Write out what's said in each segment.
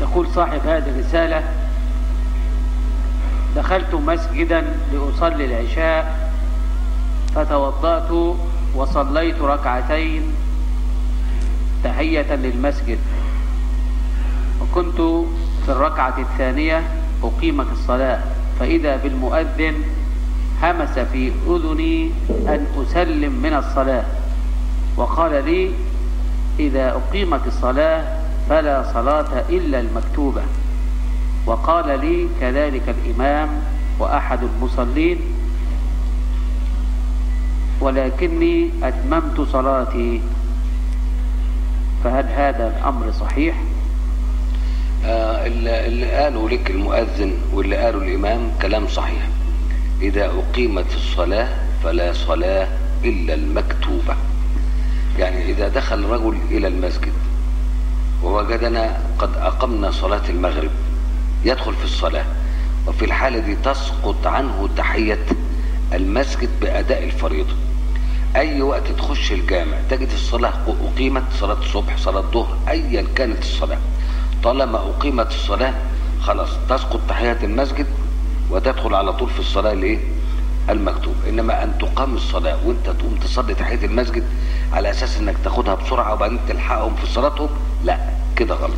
يقول صاحب هذه الرسالة دخلت مسجدا لأصلي العشاء فتوضأت وصليت ركعتين تحية للمسجد وكنت في الركعة الثانية أقيمت الصلاة فإذا بالمؤذن همس في أذني أن أسلم من الصلاة وقال لي إذا أقيمت الصلاة فلا صلاة إلا المكتوبة وقال لي كذلك الإمام وأحد المصلين ولكني أتممت صلاتي فهل هذا الأمر صحيح؟ آه اللي اللي قاله لك المؤذن واللي قاله الإمام كلام صحيح إذا أقيمت الصلاة فلا صلاة إلا المكتوبة يعني إذا دخل رجل إلى المسجد ووجدنا قد أقمنا صلاة المغرب يدخل في الصلاة وفي الحالة دي تسقط عنه تحية المسجد بأداء الفريضة أي وقت تخش الجامع تجد الصلاة أقيمت صلاة الصبح صلاة الظهر أيا كانت الصلاة طالما أقيمت الصلاة خلاص تسقط تحية المسجد وتدخل على طول في الصلاة الايه المكتوب انما ان تقام الصلاة وانت تقوم تصلي تحية المسجد على اساس انك تاخدها بسرعة وبعدين تلحقهم في صلاتهم لا كده غلط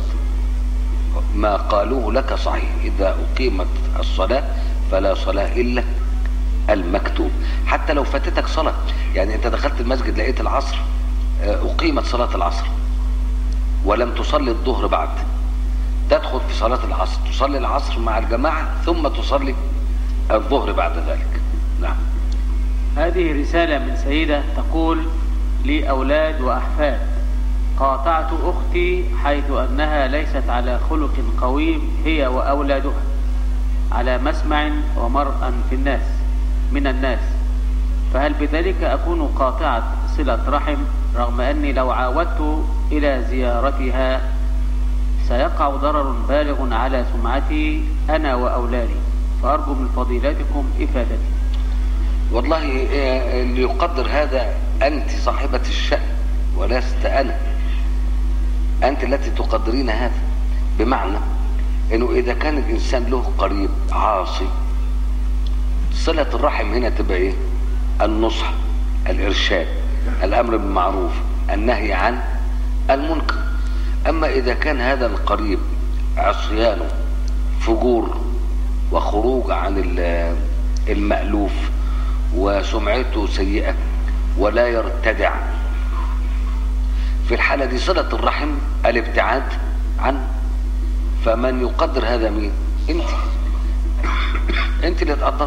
ما قالوه لك صحيح اذا اقيمت الصلاة فلا صلاة الا المكتوب حتى لو فاتتك صلاة يعني انت دخلت المسجد لقيت العصر اقيمت صلاة العصر ولم تصلي الظهر بعد تدخل في صلاة العصر تصلي العصر مع الجماعة ثم تصلي الظهر بعد ذلك نعم هذه رسالة من سيدة تقول لي أولاد وأحفاد قاطعت أختي حيث أنها ليست على خلق قويم هي وأولادها على مسمع ومرأى في الناس من الناس فهل بذلك أكون قاطعة صلة رحم رغم أني لو عاودت إلى زيارتها سيقع ضرر بالغ على سمعتي أنا وأولادي فأرجو من فضيلتكم إفادتي والله اللي يقدر هذا أنت صاحبة الشأن ولست أنا أنت التي تقدرين هذا بمعنى أنه إذا كان الإنسان له قريب عاصي صلة الرحم هنا تبقى إيه النصح الإرشاد الأمر بالمعروف النهي عن المنكر أما إذا كان هذا القريب عصيانه فجور وخروج عن المألوف وسمعته سيئة ولا يرتدع في الحالة دي صلة الرحم الابتعاد عنه فمن يقدر هذا مين انت انت اللي تقدر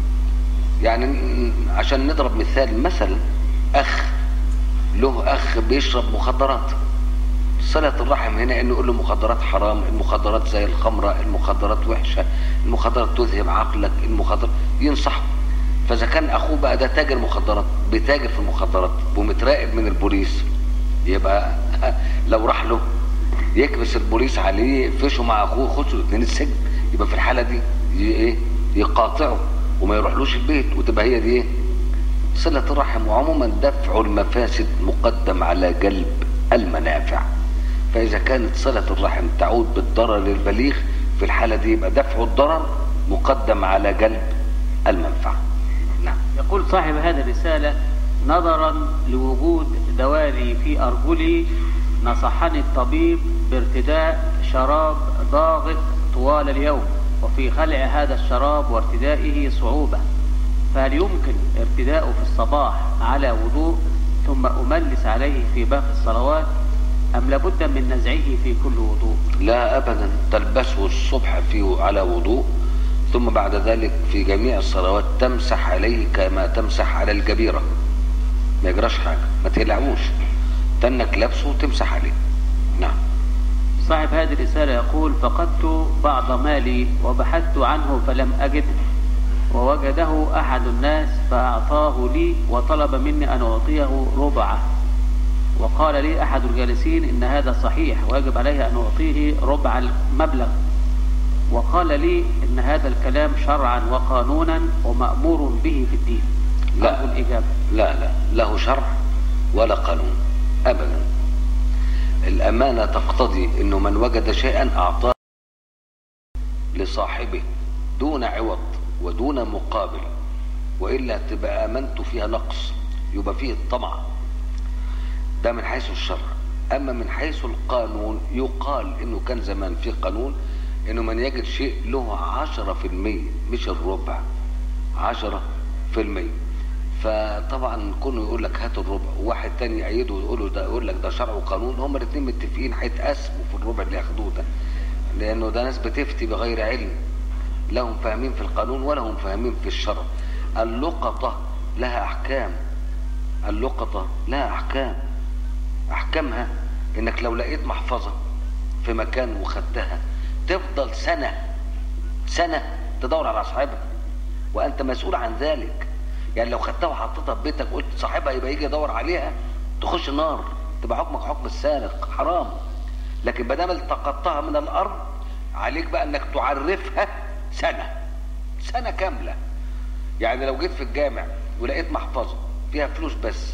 يعني عشان نضرب مثال مثلا اخ له اخ بيشرب مخدرات صلة الرحم هنا انه يقول له مخدرات حرام المخدرات زي الخمرة المخدرات وحشة المخدرات تذهب عقلك المخدرات ينصحه فاذا كان اخوه بقى ده تاجر مخدرات بتاجر في المخدرات ومتراقب من البوليس يبقى لو راح له يكبس البوليس عليه يقفشه مع اخوه يخشوا الاثنين السجن يبقى في الحالة دي ايه يقاطعه وما يروحلوش البيت وتبقى هي دي ايه صلة الرحم وعموما دفع المفاسد مقدم على جلب المنافع فإذا كانت صلة الرحم تعود بالضرر البليغ في الحالة دي يبقى دفع الضرر مقدم على جلب المنفعة نعم يقول صاحب هذه الرسالة نظرا لوجود دوالي في أرجلي نصحني الطبيب بارتداء شراب ضاغط طوال اليوم وفي خلع هذا الشراب وارتدائه صعوبة فهل يمكن ارتداؤه في الصباح على وضوء ثم أملس عليه في باقي الصلوات أم لابد من نزعه في كل وضوء لا أبدا تلبسه الصبح فيه على وضوء ثم بعد ذلك في جميع الصلوات تمسح عليه كما تمسح على الجبيرة ما يجراش حاجة ما تقلعوش تنك لابسه وتمسح عليه نعم صاحب هذه الرسالة يقول فقدت بعض مالي وبحثت عنه فلم أجده ووجده أحد الناس فأعطاه لي وطلب مني أن أعطيه ربعه وقال لي أحد الجالسين إن هذا صحيح ويجب عليه أن أعطيه ربع المبلغ وقال لي إن هذا الكلام شرعا وقانونا ومأمور به في الدين لا الإجابة لا لا له شرع ولا قانون أبدا الأمانة تقتضي أنه من وجد شيئا أعطاه لصاحبه دون عوض ودون مقابل وإلا تبقى آمنت فيها نقص يبقى فيه الطمع ده من حيث الشرع أما من حيث القانون يقال إنه كان زمان في قانون إنه من يجد شيء له عشرة في المية مش الربع عشرة في المية فطبعا كونه يقول لك هات الربع وواحد تاني يأيده ويقول له ده يقول لك ده شرع وقانون هما الاثنين متفقين هيتقسموا في الربع اللي ياخدوه ده لأنه ده ناس بتفتي بغير علم لهم فاهمين في القانون ولا هم فاهمين في الشرع اللقطة لها أحكام اللقطة لها أحكام أحكامها إنك لو لقيت محفظة في مكان وخدتها تفضل سنة سنة تدور على صاحبها وأنت مسؤول عن ذلك يعني لو خدتها وحطيتها في بيتك قلت صاحبها يبقى يجي يدور عليها تخش النار تبقى حكمك حكم السارق حرام لكن ما دام التقطتها من الارض عليك بقى انك تعرفها سنه سنه كامله يعني لو جيت في الجامع ولقيت محفظه فيها فلوس بس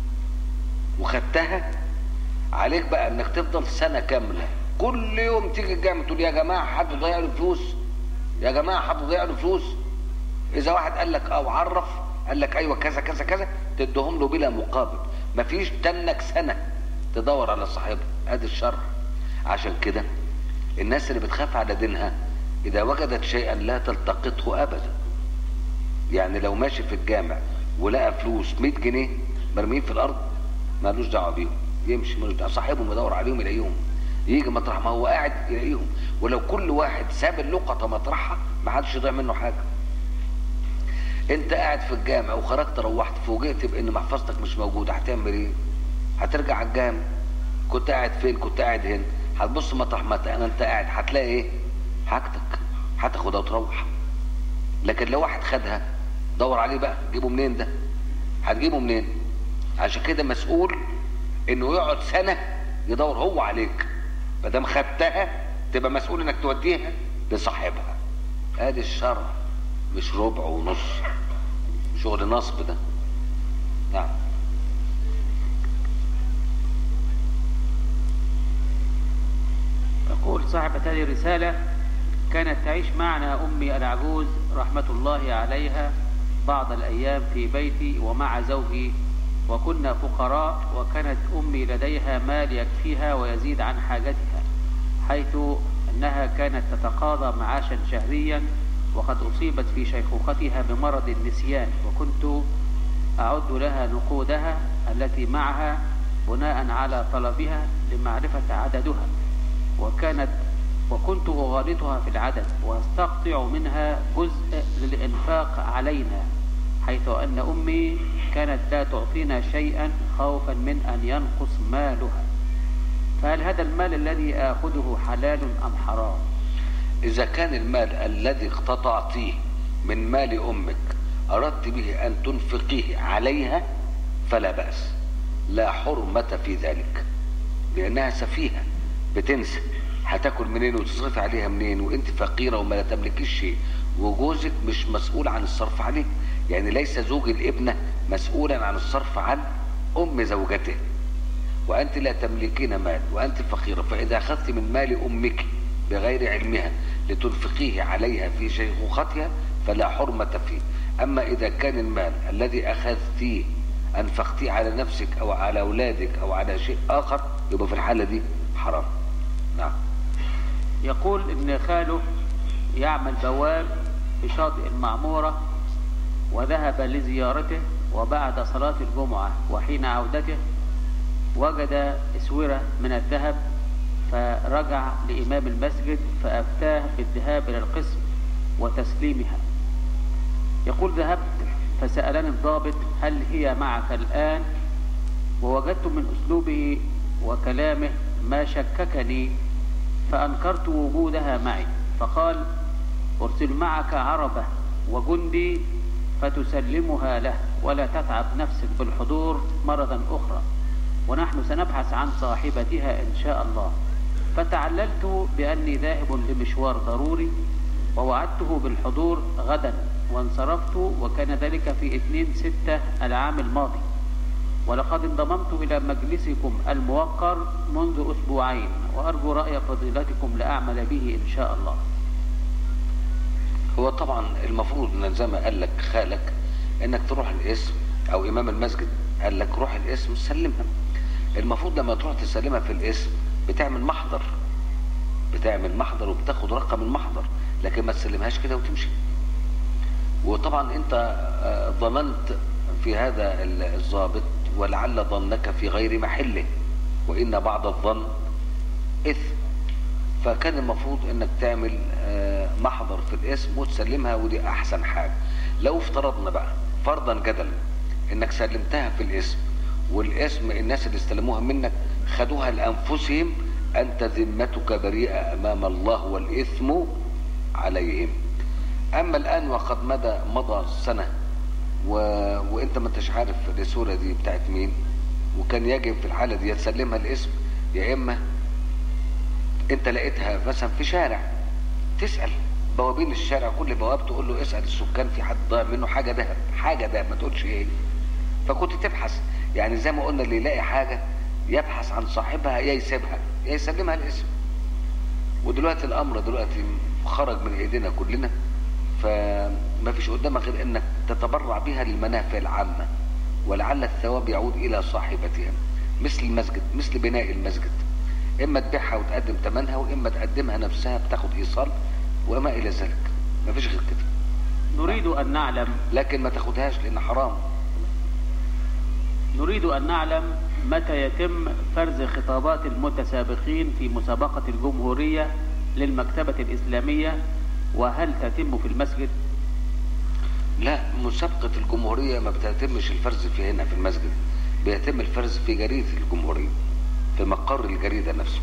وخدتها عليك بقى انك تفضل سنه كامله كل يوم تيجي الجامع تقول يا جماعه حد ضيع له فلوس يا جماعه حد ضيع له فلوس اذا واحد قال لك اه وعرف قال لك ايوه كذا كذا كذا تدهم له بلا مقابل مفيش تنك سنه تدور على صاحبها ادي الشرع عشان كده الناس اللي بتخاف على دينها اذا وجدت شيئا لا تلتقطه ابدا يعني لو ماشي في الجامع ولقى فلوس 100 جنيه مرميين في الارض مالوش دعوه بيهم يمشي مالوش دعوه صاحبهم يدور عليهم يلاقيهم يجي مطرح ما هو قاعد يلاقيهم ولو كل واحد ساب اللقطه مطرحها ما حدش يضيع منه حاجه انت قاعد في الجامع وخرجت روحت فوجئت بان محفظتك مش موجوده هتعمل ايه هترجع على الجامع كنت قاعد فين كنت قاعد هنا هتبص مطرح ما انت قاعد هتلاقي ايه حاجتك هتاخدها وتروح لكن لو واحد خدها دور عليه بقى جيبه منين ده هتجيبه منين عشان كده مسؤول انه يقعد سنه يدور هو عليك ما دام خدتها تبقى مسؤول انك توديها لصاحبها ادي الشرع مش ربع ونص شغل نصب ده نعم يقول صاحبة هذه الرسالة كانت تعيش معنا أمي العجوز رحمة الله عليها بعض الأيام في بيتي ومع زوجي وكنا فقراء وكانت أمي لديها مال يكفيها ويزيد عن حاجتها حيث أنها كانت تتقاضى معاشا شهريا وقد أصيبت في شيخوختها بمرض النسيان وكنت أعد لها نقودها التي معها بناء على طلبها لمعرفة عددها وكانت وكنت أغالطها في العدد واستقطع منها جزء للإنفاق علينا حيث أن أمي كانت لا تعطينا شيئا خوفا من أن ينقص مالها فهل هذا المال الذي آخذه حلال أم حرام إذا كان المال الذي اقتطعتيه من مال أمك أردت به أن تنفقيه عليها فلا بأس لا حرمة في ذلك لأنها سفيهة بتنسى هتاكل منين وتصرف عليها منين وانت فقيرة وما لا تملكيش شيء وجوزك مش مسؤول عن الصرف عليك يعني ليس زوج الابنة مسؤولا عن الصرف عن أم زوجته وأنت لا تملكين مال وأنت فقيرة فإذا أخذت من مال أمك بغير علمها لتنفقيه عليها في شيخوختها فلا حرمة فيه أما إذا كان المال الذي أخذتيه أنفقتيه على نفسك أو على أولادك أو على شيء آخر يبقى في الحالة دي حرام نعم يقول إن خاله يعمل بواب بشاطئ المعمورة وذهب لزيارته وبعد صلاة الجمعة وحين عودته وجد اسورة من الذهب فرجع لإمام المسجد فأفتاه بالذهاب إلى القسم وتسليمها يقول ذهبت فسألني الضابط هل هي معك الآن ووجدت من أسلوبه وكلامه ما شككني فأنكرت وجودها معي فقال أرسل معك عربة وجندي فتسلمها له ولا تتعب نفسك بالحضور مرة أخرى ونحن سنبحث عن صاحبتها إن شاء الله فتعللت بأني ذاهب لمشوار ضروري ووعدته بالحضور غدا وانصرفت وكان ذلك في 2 ستة العام الماضي ولقد انضممت إلى مجلسكم الموقر منذ أسبوعين وأرجو رأي فضيلتكم لأعمل به إن شاء الله هو طبعا المفروض ان زي ما قال لك خالك انك تروح الاسم او امام المسجد قال لك روح الاسم سلمها المفروض لما تروح تسلمها في الاسم بتعمل محضر بتعمل محضر وبتاخد رقم المحضر لكن ما تسلمهاش كده وتمشي وطبعا انت آه، ظننت في هذا الضابط ولعل ظنك في غير محله وان بعض الظن اثم فكان المفروض انك تعمل آه، محضر في الاسم وتسلمها ودي احسن حاجه لو افترضنا بقى فرضا جدلا انك سلمتها في الاسم والاسم الناس اللي استلموها منك خدوها لانفسهم انت ذمتك بريئه امام الله والاثم عليهم اما الان وقد مدى مضى سنه و... وانت ما انتش عارف الرسوله دي بتاعت مين وكان يجب في الحاله دي تسلمها الاسم يا اما انت لقيتها مثلا في شارع تسال بوابين الشارع كل بواب تقول له اسال السكان في حد ضايع منه حاجه دهب حاجه دهب ما تقولش ايه فكنت تبحث يعني زي ما قلنا اللي يلاقي حاجه يبحث عن صاحبها يا يسيبها يا يسلمها الاسم ودلوقتي الامر دلوقتي خرج من ايدينا كلنا فما فيش قدامك غير انك تتبرع بها للمنافع العامه ولعل الثواب يعود الى صاحبتها مثل المسجد مثل بناء المسجد اما تبيعها وتقدم ثمنها واما تقدمها نفسها بتاخد ايصال وما الى ذلك ما فيش غير كده نريد أن نعلم لكن ما تاخدهاش لان حرام نريد أن نعلم متى يتم فرز خطابات المتسابقين في مسابقة الجمهورية للمكتبة الإسلامية وهل تتم في المسجد؟ لا مسابقة الجمهورية ما بتتمش الفرز في هنا في المسجد بيتم الفرز في جريدة الجمهورية في مقر الجريدة نفسه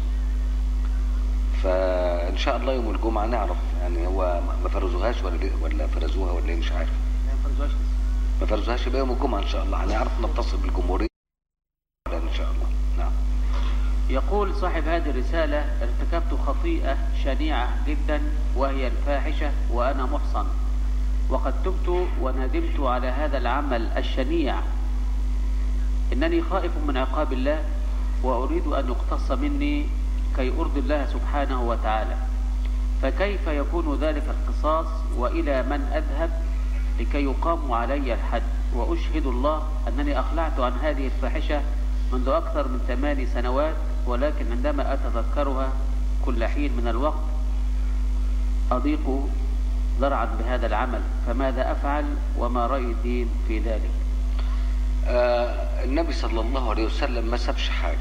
فإن شاء الله يوم الجمعة نعرف يعني هو ما فرزوهاش ولا ولا فرزوها ولا ايه مش عارف ما فرزوهاش يبقى يوم الجمعة إن شاء الله هنعرف نتصل بالجمهورية إن شاء الله نعم يقول صاحب هذه الرسالة ارتكبت خطيئة شنيعة جدا وهي الفاحشة وأنا محصن وقد تبت وندمت على هذا العمل الشنيع إنني خائف من عقاب الله وأريد أن يقتص مني كي أرضي الله سبحانه وتعالى فكيف يكون ذلك القصاص وإلى من أذهب لكي يقام علي الحد وأشهد الله أنني أخلعت عن هذه الفاحشة منذ أكثر من ثمان سنوات ولكن عندما أتذكرها كل حين من الوقت أضيق ذرعا بهذا العمل فماذا أفعل وما رأي الدين في ذلك آه النبي صلى الله عليه وسلم ما سابش حاجة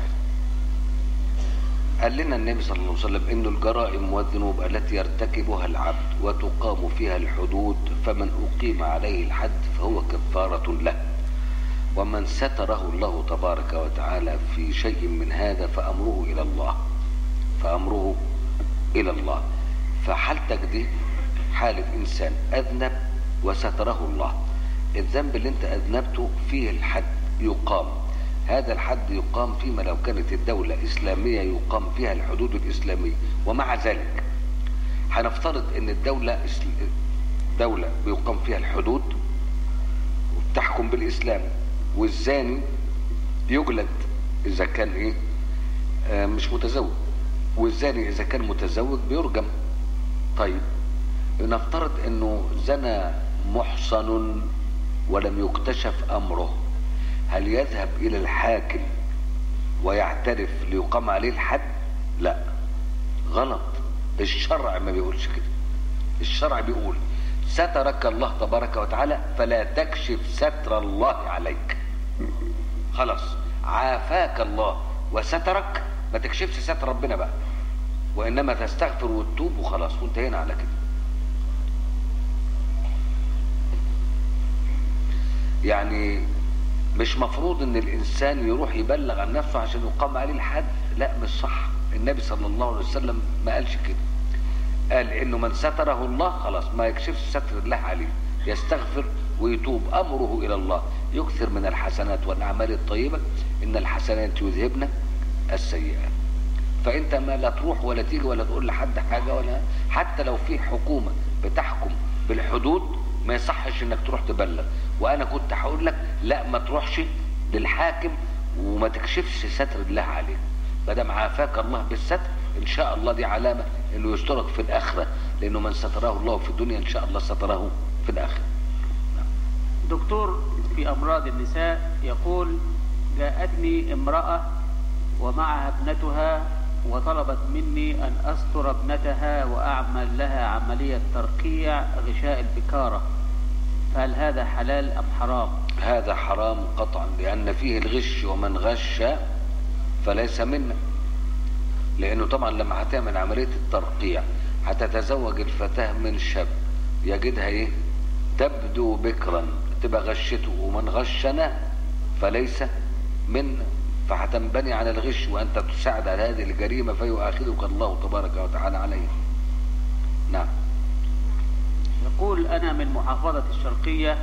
قال لنا النبي صلى الله عليه وسلم إن الجرائم والذنوب التي يرتكبها العبد وتقام فيها الحدود فمن أقيم عليه الحد فهو كفارة له ومن ستره الله تبارك وتعالى في شيء من هذا فأمره إلى الله فأمره إلى الله فحالتك دي حالة إنسان أذنب وستره الله الذنب اللي انت أذنبته فيه الحد يقام هذا الحد يقام فيما لو كانت الدولة إسلامية يقام فيها الحدود الإسلامية ومع ذلك هنفترض ان الدولة دولة بيقام فيها الحدود وبتحكم بالإسلام والزاني يجلد إذا كان إيه آه مش متزوج والزاني إذا كان متزوج بيرجم طيب نفترض انه زنى محصن ولم يكتشف امره هل يذهب الى الحاكم ويعترف ليقام عليه الحد لا غلط الشرع ما بيقولش كده الشرع بيقول سترك الله تبارك وتعالى فلا تكشف ستر الله عليك خلاص عافاك الله وسترك ما تكشفش ستر ربنا بقى وانما تستغفر وتتوب وخلاص وانتهينا على كده يعني مش مفروض ان الانسان يروح يبلغ عن نفسه عشان يقام عليه الحد لا مش صح النبي صلى الله عليه وسلم ما قالش كده قال انه من ستره الله خلاص ما يكشفش ستر الله عليه يستغفر ويتوب امره الى الله يكثر من الحسنات والاعمال الطيبه ان الحسنات يذهبن السيئات فانت ما لا تروح ولا تيجي ولا تقول لحد حاجه ولا حتى لو في حكومه بتحكم بالحدود ما يصحش انك تروح تبلغ وانا كنت هقول لك لا ما تروحش للحاكم وما تكشفش ستر الله عليك ما دام عافاك الله بالستر ان شاء الله دي علامه انه يسترك في الاخره لانه من ستراه الله في الدنيا ان شاء الله ستراه في الاخره دكتور في أمراض النساء يقول جاءتني امرأة ومعها ابنتها وطلبت مني أن أستر ابنتها وأعمل لها عملية ترقيع غشاء البكارة فهل هذا حلال أم حرام؟ هذا حرام قطعا لأن فيه الغش ومن غش فليس منا لأنه طبعا لما هتعمل عملية الترقيع هتتزوج الفتاة من شاب يجدها إيه تبدو بكرا تبقى غشته ومن غشنا فليس منا فهتنبني على الغش وأنت تساعد على هذه الجريمة فيؤاخذك الله تبارك وتعالى عليه نعم يقول أنا من محافظة الشرقية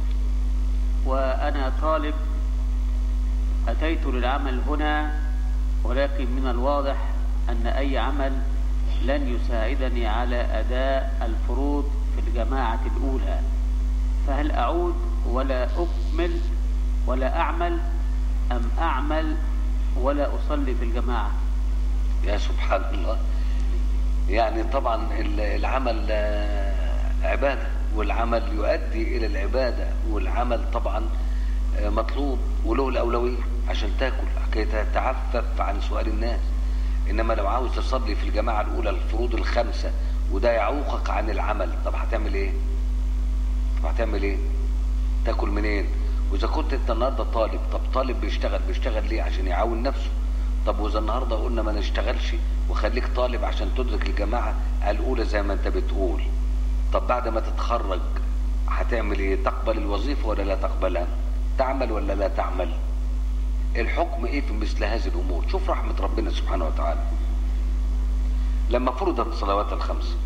وأنا طالب أتيت للعمل هنا ولكن من الواضح أن أي عمل لن يساعدني على أداء الفروض في الجماعة الأولى فهل أعود ولا أكمل ولا أعمل أم أعمل ولا أصلي في الجماعة يا سبحان الله يعني طبعا ال- العمل آه، عبادة والعمل يؤدي إلى العبادة والعمل طبعا آه، مطلوب وله الأولوية عشان تاكل كي تتعفف عن سؤال الناس إنما لو عاوز تصلي في الجماعة الأولى الفروض الخمسة وده يعوقك عن العمل طب هتعمل إيه؟ طب هتعمل إيه؟ تاكل منين؟ وإذا كنت أنت النهارده طالب طب طالب بيشتغل بيشتغل ليه؟ عشان يعاون نفسه طب واذا النهارده قلنا ما نشتغلش وخليك طالب عشان تدرك الجماعه الاولى زي ما انت بتقول طب بعد ما تتخرج هتعمل ايه تقبل الوظيفه ولا لا تقبلها تعمل ولا لا تعمل الحكم ايه في مثل هذه الامور شوف رحمه ربنا سبحانه وتعالى لما فرضت الصلوات الخمس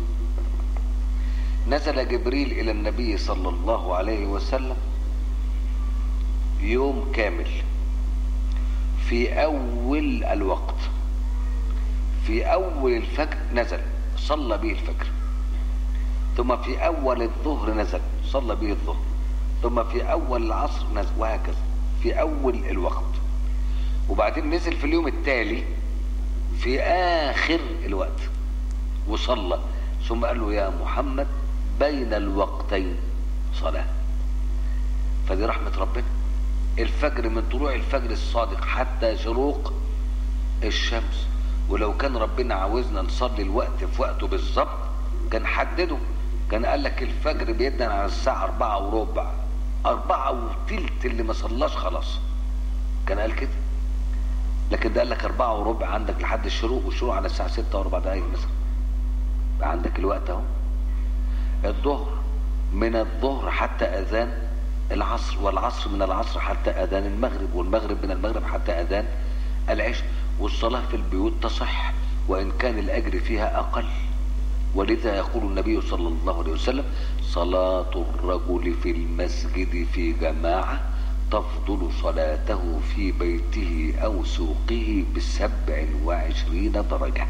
نزل جبريل الى النبي صلى الله عليه وسلم يوم كامل في أول الوقت في أول الفجر نزل صلى به الفجر ثم في أول الظهر نزل صلى به الظهر ثم في أول العصر نزل وهكذا في أول الوقت وبعدين نزل في اليوم التالي في آخر الوقت وصلى ثم قال له يا محمد بين الوقتين صلاة فدي رحمة ربنا الفجر من طلوع الفجر الصادق حتى شروق الشمس ولو كان ربنا عاوزنا نصلي الوقت في وقته بالظبط كان حدده كان قال لك الفجر بيدن على الساعة أربعة وربع أربعة وتلت اللي ما صلاش خلاص كان قال كده لكن ده قال لك أربعة وربع عندك لحد الشروق والشروق على الساعة ستة وأربع دقايق مثلا بقى عندك الوقت أهو الظهر من الظهر حتى أذان العصر والعصر من العصر حتى اذان المغرب والمغرب من المغرب حتى اذان العشاء والصلاه في البيوت تصح وان كان الاجر فيها اقل ولذا يقول النبي صلى الله عليه وسلم صلاه الرجل في المسجد في جماعه تفضل صلاته في بيته او سوقه بسبع وعشرين درجه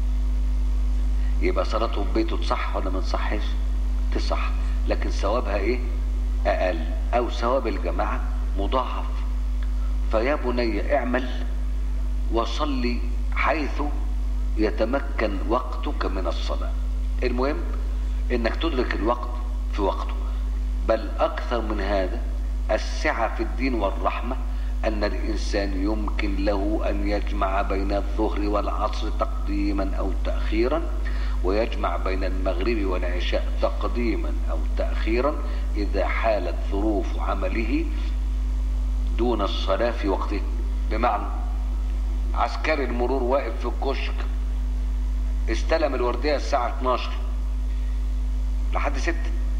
يبقى صلاته في بيته تصح ولا ما تصحش تصح لكن ثوابها ايه اقل او ثواب الجماعة مضاعف فيا بني اعمل وصلي حيث يتمكن وقتك من الصلاة المهم انك تدرك الوقت في وقته بل اكثر من هذا السعة في الدين والرحمة ان الانسان يمكن له ان يجمع بين الظهر والعصر تقديما او تأخيرا ويجمع بين المغرب والعشاء تقديما او تأخيرا اذا حالت ظروف عمله دون الصلاة في وقته بمعنى عسكري المرور واقف في الكشك استلم الوردية الساعة 12 لحد 6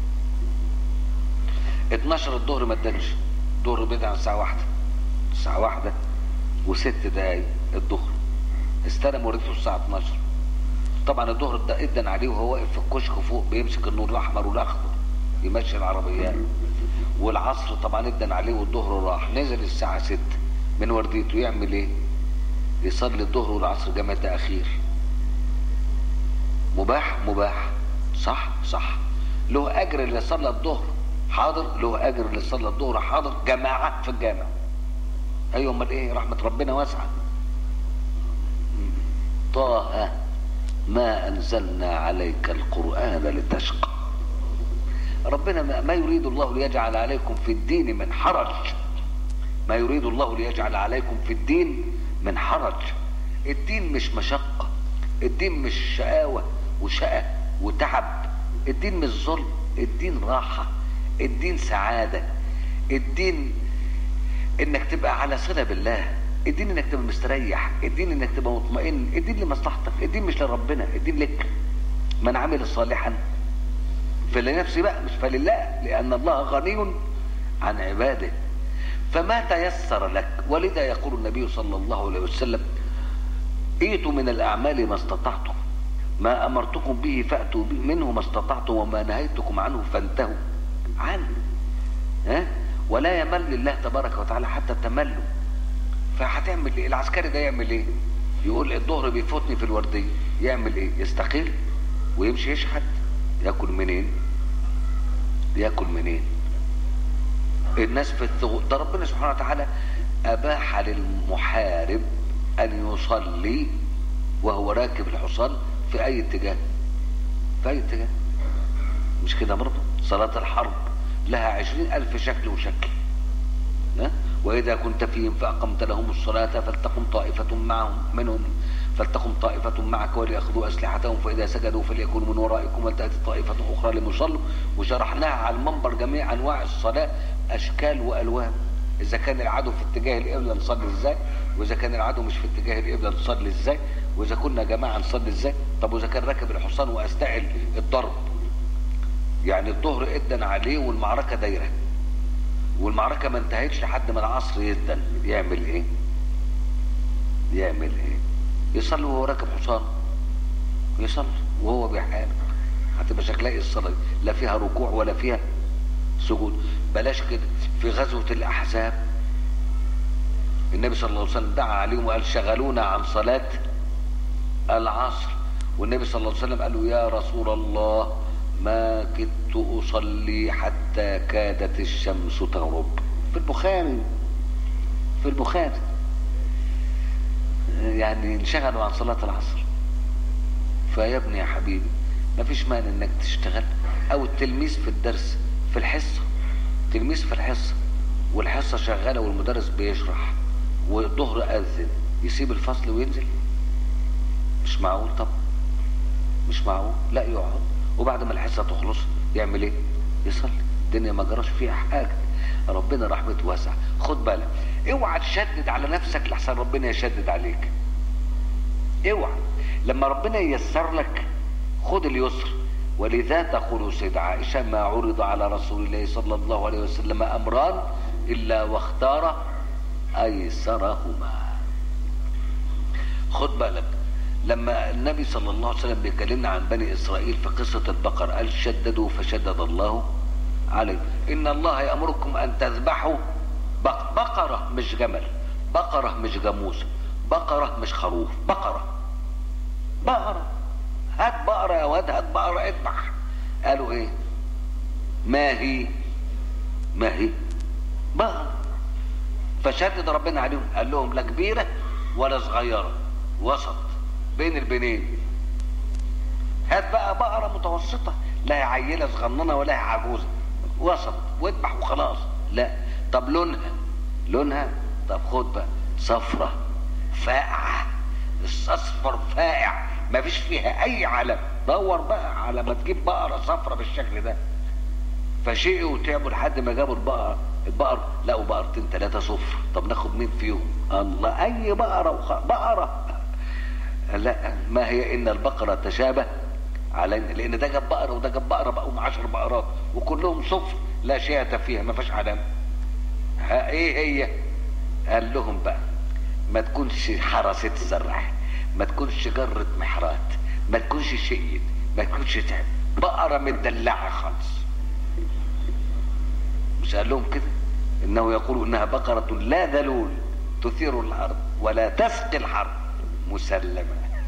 12 الظهر ما ادانش الظهر بدأ على الساعة واحدة الساعة واحدة وست دقايق الظهر استلم ورديته الساعة 12 طبعا الظهر ده ادن عليه وهو واقف في الكشك فوق بيمسك النور الاحمر والاخضر يمشي العربيات والعصر طبعا ادن عليه والظهر راح نزل الساعة 6 من ورديته يعمل ايه يصلي الظهر والعصر جمع تأخير مباح مباح صح صح له اجر اللي صلى الظهر حاضر له اجر اللي صلى الظهر حاضر جماعة في الجامع ايوه امال ايه رحمة ربنا واسعة طه ما انزلنا عليك القران لتشقى ربنا ما- ما يريد الله ليجعل عليكم في الدين من حرج ما يريد الله ليجعل عليكم في الدين من حرج الدين مش مشقة الدين مش شقاوة وشقة وتعب الدين مش ظلم الدين راحة الدين سعادة الدين انك تبقى على صلة بالله الدين انك تبقى مستريح الدين انك تبقى مطمئن الدين لمصلحتك الدين مش لربنا الدين لك من عمل صالحا فلنفسه بقى مش فلله لان الله غني عن عباده فما تيسر لك ولذا يقول النبي صلى الله عليه وسلم ائتوا من الاعمال ما استطعتم ما امرتكم به فاتوا به منه ما استطعتم وما نهيتكم عنه فانتهوا عنه ها ولا يمل الله تبارك وتعالى حتى تملوا فهتعمل ايه العسكري ده يعمل ايه يقول الظهر بيفوتني في الورديه يعمل ايه يستقيل ويمشي يشحت ياكل منين ياكل منين الناس في الثغور ده ربنا سبحانه وتعالى اباح للمحارب ان يصلي وهو راكب الحصان في اي اتجاه في اي اتجاه مش كده برضه صلاة الحرب لها عشرين ألف شكل وشكل ها؟ وإذا كنت فيهم فأقمت لهم الصلاة فلتقم طائفة معهم منهم فلتقم طائفة معك وليأخذوا أسلحتهم فإذا سجدوا فليكونوا من ورائكم ولتأتي طائفة أخرى لمصلوا وشرحناها على المنبر جميع أنواع الصلاة أشكال وألوان إذا كان العدو في اتجاه القبلة نصلي إزاي وإذا كان العدو مش في اتجاه القبلة نصلي إزاي وإذا كنا جماعة نصلي إزاي طب وإذا كان راكب الحصان وأستعل الضرب يعني الظهر ادن عليه والمعركة دايرة والمعركة ما انتهتش لحد ما العصر يدن يعمل ايه يعمل ايه يصلي وهو راكب حصان يصلي وهو بيحارب هتبقى شكلها ايه الصلاة دي؟ لا فيها ركوع ولا فيها سجود بلاش كده في غزوة الأحزاب النبي صلى الله عليه وسلم دعا عليهم وقال شغلونا عن صلاة العصر والنبي صلى الله عليه وسلم قال له يا رسول الله ما كدت أصلي حتى كادت الشمس تغرب في البخاري في البخاري يعني انشغلوا عن صلاة العصر فيا ابني يا حبيبي ما فيش مانع انك تشتغل او التلميذ في الدرس في الحصة تلميذ في الحصة والحصة شغالة والمدرس بيشرح والظهر أذن يسيب الفصل وينزل مش معقول طب مش معقول لا يقعد وبعد ما الحصة تخلص يعمل ايه يصلي الدنيا ما جراش فيها حاجة ربنا رحمته واسعة خد بالك اوعى تشدد على نفسك لحسن ربنا يشدد عليك اوعى لما ربنا ييسر لك خد اليسر ولذا تقول سيد عائشة ما عرض على رسول الله صلى الله عليه وسلم أمران إلا واختار أيسرهما خد بالك لما النبي صلى الله عليه وسلم بيكلمنا عن بني إسرائيل في قصة البقر قال شددوا فشدد الله عليه إن الله يأمركم أن تذبحوا بق- بقرة مش جمل بقرة مش جاموسة بقرة مش خروف بقرة بقرة هات بقرة يا واد هات بقرة اذبح قالوا ايه ما هي ما هي بقرة فشدد ربنا عليهم قال لهم لا كبيرة ولا صغيرة وسط بين البنين هات بقى بقرة متوسطة لا هي عيلة صغننة ولا هي عجوزة وسط واذبح وخلاص لا طب لونها لونها طب خد بقى صفرة فاقعة اصفر فاقع ما فيش فيها اي علم دور بقى على ما تجيب بقرة صفرة بالشكل ده فشقوا وتعبوا لحد ما جابوا البقرة البقر لقوا بقرتين ثلاثة صفر طب ناخد مين فيهم الله اي بقرة وخ... بقرة لا ما هي ان البقرة تشابه علينا لان ده جاب بقرة وده جاب بقرة بقوا 10 بقرات وكلهم صفر لا شيء فيها ما فيهاش علامة ها ايه هي قال لهم بقى ما تكونش حرسة الزراع ما تكونش جرة محرات ما تكونش شقيت ما تكونش تعب بقرة مدلعة خالص مش قال لهم كده انه يقول انها بقرة لا ذلول تثير الارض ولا تسقي الحرب مسلمة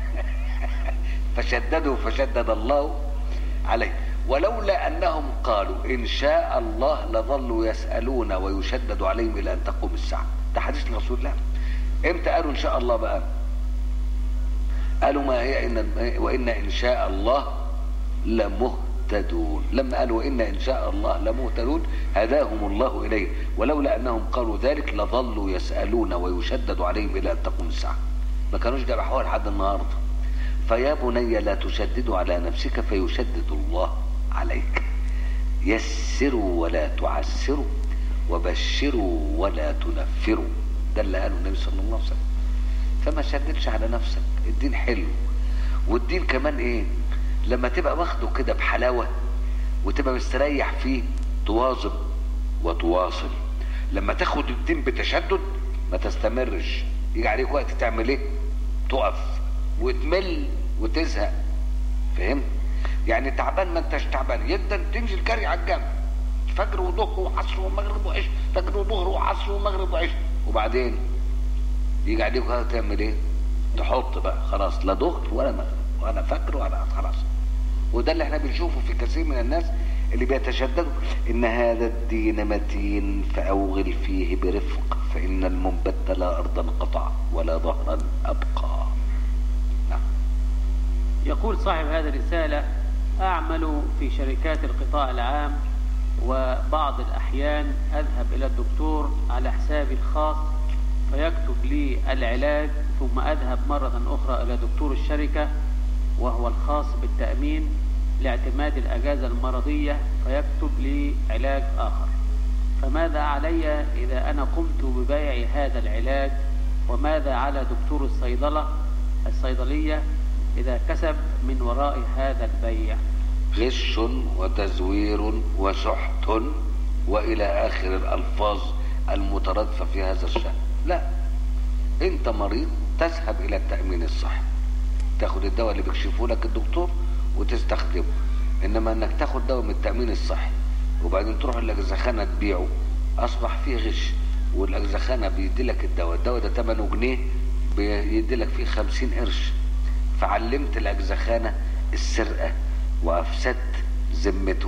فشددوا فشدد الله عليه ولولا انهم قالوا ان شاء الله لظلوا يسالون ويشدد عليهم الى ان تقوم الساعه ده حديث رسول الله امتى قالوا ان شاء الله بقى قالوا ما هي إن وإن إن شاء الله لمهتدون لما قالوا وإن إن شاء الله لمهتدون هداهم الله إليه ولولا أنهم قالوا ذلك لظلوا يسألون ويشدد عليهم إلى أن تقوم الساعة ما كانوش جرحوها لحد النهارده فيا بني لا تشدد على نفسك فيشدد الله عليك يسروا ولا تعسروا وبشروا ولا تنفروا ده اللي قاله النبي صلى الله عليه وسلم فما شددش على نفسك الدين حلو والدين كمان ايه لما تبقى واخده كده بحلاوة وتبقى مستريح فيه تواظب وتواصل لما تاخد الدين بتشدد ما تستمرش يجي عليك وقت تعمل ايه تقف وتمل وتزهق فهمت يعني تعبان ما انتش تعبان جدا تنزل جري على الجنب فجر وظهر وعصر ومغرب وعشاء فجر وظهر وعصر ومغرب وعشاء وبعدين يجي عليك وقت تعمل ايه تحط بقى خلاص لا ظهر ولا مغرب ولا فجر ولا خلاص وده اللي احنا بنشوفه في كثير من الناس اللي بيتشددوا ان هذا الدين متين فاوغل فيه برفق فان المنبت لا ارضا قطع ولا ظهرا ابقى نعم يقول صاحب هذه الرسالة أعمل في شركات القطاع العام وبعض الأحيان أذهب إلى الدكتور على حسابي الخاص فيكتب لي العلاج ثم أذهب مرة أخرى إلى دكتور الشركة وهو الخاص بالتأمين لاعتماد الأجازة المرضية فيكتب لي علاج آخر فماذا علي إذا أنا قمت ببيع هذا العلاج وماذا على دكتور الصيدلة الصيدلية إذا كسب من وراء هذا البيع غش وتزوير وسحت والى اخر الالفاظ المترادفه في هذا الشان لا انت مريض تذهب الى التامين الصحي تاخد الدواء اللي بيكشفه لك الدكتور وتستخدمه انما انك تاخد دواء من التامين الصحي وبعدين تروح الاجزخانه تبيعه اصبح فيه غش والاجزخانه بيدي لك الدواء الدواء ده ثمنه جنيه بيدي لك فيه خمسين قرش فعلمت الاجزخانه السرقه وافسدت ذمته